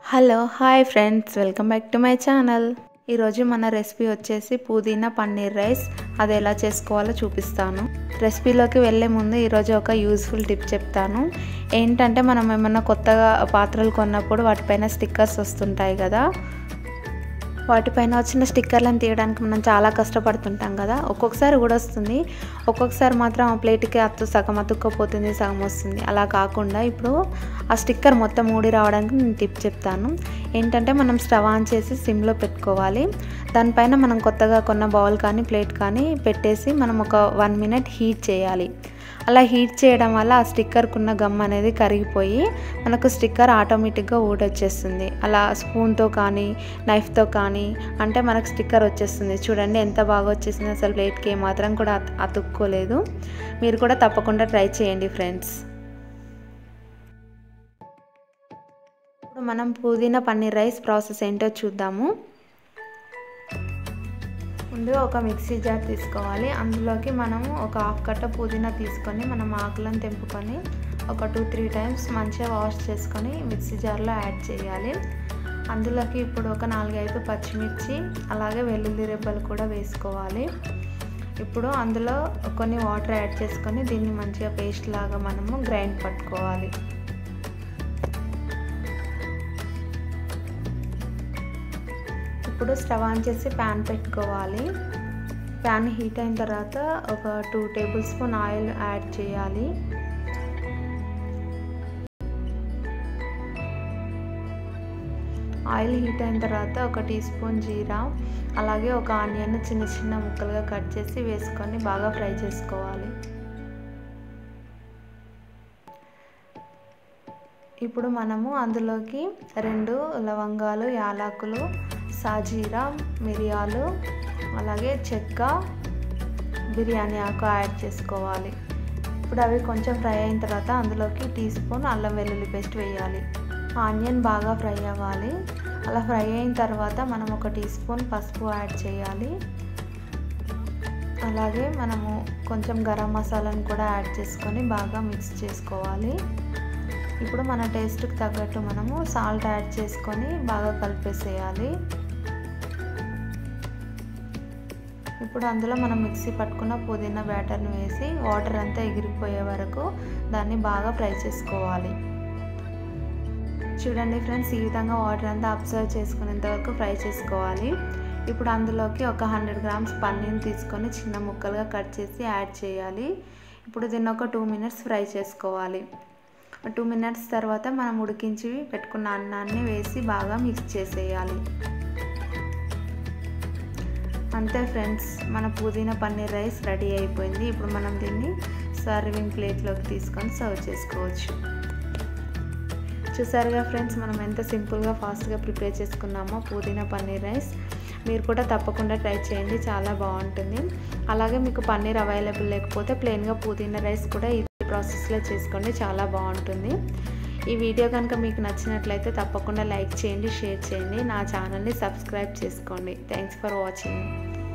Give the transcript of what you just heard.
hello hi friends welcome back to my channel ఈరోజు మన recipe వచ్చేసి పుదీనా పన్నీర్ రైస్ అది ఎలా చేసుకోవాలో చూపిస్తాను రెసిపీలోకి వెళ్ళే ముందు ఈరోజు ఒక యూస్ఫుల్ టిప్ చెప్తాను ఏంటంటే మనం ఏమన్నా కొత్తగా పాత్రలు కొన్నప్పుడు వాటిపైన స్టిక్కర్స్ వస్తుంటాయి కదా వాటిపైన వచ్చిన స్టిక్కర్లను తీయడానికి మనం చాలా కష్టపడుతుంటాం కదా ఒక్కొక్కసారి కూడా వస్తుంది ఒక్కొక్కసారి మాత్రం ఆ ప్లేట్కి అత్తు సగం అతుక్కపోతుంది సగం వస్తుంది అలా కాకుండా ఇప్పుడు ఆ స్టిక్కర్ మొత్తం ఊడి రావడానికి నేను టిప్ చెప్తాను ఏంటంటే మనం స్టవ్ ఆన్ చేసి సిమ్లో పెట్టుకోవాలి దానిపైన మనం కొత్తగా కొన్న బౌల్ కానీ ప్లేట్ కానీ పెట్టేసి మనం ఒక వన్ మినిట్ హీట్ చేయాలి అలా హీట్ చేయడం వల్ల ఆ స్టిక్కర్కి ఉన్న గమ్ అనేది కరిగిపోయి మనకు స్టిక్కర్ ఆటోమేటిక్గా ఊడొచ్చేస్తుంది అలా స్పూన్తో కానీ నైఫ్తో కానీ అంటే మనకు స్టిక్కర్ వచ్చేస్తుంది చూడండి ఎంత బాగా వచ్చేసింది అసలు ప్లేట్కి ఏమాత్రం కూడా అతుక్కోలేదు మీరు కూడా తప్పకుండా ట్రై చేయండి ఫ్రెండ్స్ ఇప్పుడు మనం పుదీనా పన్నీర్ రైస్ ప్రాసెస్ ఏంటో చూద్దాము ముందుగా ఒక మిక్సీ జార్ తీసుకోవాలి అందులోకి మనము ఒక హాఫ్ కట్ట పుదీనా తీసుకొని మనం ఆకులను తెంపుకొని ఒక టూ త్రీ టైమ్స్ మంచిగా వాష్ చేసుకొని మిక్సీ జార్లో యాడ్ చేయాలి అందులోకి ఇప్పుడు ఒక నాలుగైదు పచ్చిమిర్చి అలాగే వెల్లుల్లి రెబ్బలు కూడా వేసుకోవాలి ఇప్పుడు అందులో కొన్ని వాటర్ యాడ్ చేసుకొని దీన్ని మంచిగా పేస్ట్ లాగా మనము గ్రైండ్ పట్టుకోవాలి ఇప్పుడు స్టవ్ ఆన్ చేసి ప్యాన్ పెట్టుకోవాలి ప్యాన్ హీట్ అయిన తర్వాత ఒక two tablespoon oil add చేయాలి ఆయిల్ హీట్ అయిన తర్వాత ఒక టీ స్పూన్ జీరా అలాగే ఒక ఆనియన్ చిన్న చిన్న ముక్కలుగా కట్ చేసి వేసుకొని బాగా ఫ్రై చేసుకోవాలి ఇప్పుడు మనము అందులోకి రెండు లవంగాలు యాలకులు సాజీరా మిరియాలు అలాగే చెక్క బిర్యానీ ఆకు యాడ్ చేసుకోవాలి ఇప్పుడు అవి కొంచెం ఫ్రై అయిన తర్వాత అందులోకి టీ స్పూన్ అల్లం వెల్లుల్లి పేస్ట్ వేయాలి ఆనియన్ బాగా ఫ్రై అవ్వాలి అలా ఫ్రై అయిన తర్వాత మనం ఒక టీ స్పూన్ పసుపు యాడ్ చేయాలి అలాగే మనము కొంచెం గరం మసాలాను కూడా యాడ్ చేసుకొని బాగా మిక్స్ చేసుకోవాలి ఇప్పుడు మన టేస్ట్కి తగ్గట్టు మనము సాల్ట్ యాడ్ చేసుకొని బాగా కలిపేసేయాలి ఇప్పుడు అందులో మనం మిక్సీ పట్టుకున్న పుదీనా బ్యాటర్ని వేసి వాటర్ అంతా ఎగిరిపోయే వరకు దాన్ని బాగా ఫ్రై చేసుకోవాలి చూడండి ఫ్రెండ్స్ ఈ విధంగా వాటర్ అంతా అబ్జర్వ్ చేసుకునేంత వరకు ఫ్రై చేసుకోవాలి ఇప్పుడు అందులోకి ఒక హండ్రెడ్ గ్రామ్స్ పన్నీర్ని తీసుకొని చిన్న ముక్కలుగా కట్ చేసి యాడ్ చేయాలి ఇప్పుడు దీన్ని ఒక టూ మినిట్స్ ఫ్రై చేసుకోవాలి టూ మినిట్స్ తర్వాత మనం ఉడికించి పెట్టుకున్న అన్నాన్ని వేసి బాగా మిక్స్ చేసేయాలి అంతే ఫ్రెండ్స్ మన పుదీనా పన్నీర్ రైస్ రెడీ అయిపోయింది ఇప్పుడు మనం దీన్ని సర్వింగ్ ప్లేట్లోకి తీసుకొని సర్వ్ చేసుకోవచ్చు చూసారుగా ఫ్రెండ్స్ మనం ఎంత సింపుల్గా ఫాస్ట్గా ప్రిపేర్ చేసుకున్నామో పుదీనా పన్నీర్ రైస్ మీరు కూడా తప్పకుండా ట్రై చేయండి చాలా బాగుంటుంది అలాగే మీకు పన్నీర్ అవైలబుల్ లేకపోతే ప్లెయిన్గా పుదీనా రైస్ కూడా ఈ ప్రాసెస్లో చేసుకోండి చాలా బాగుంటుంది ఈ వీడియో కనుక మీకు నచ్చినట్లయితే తప్పకుండా లైక్ చేయండి షేర్ చేయండి నా ఛానల్ని సబ్స్క్రైబ్ చేసుకోండి థ్యాంక్స్ ఫర్ వాచింగ్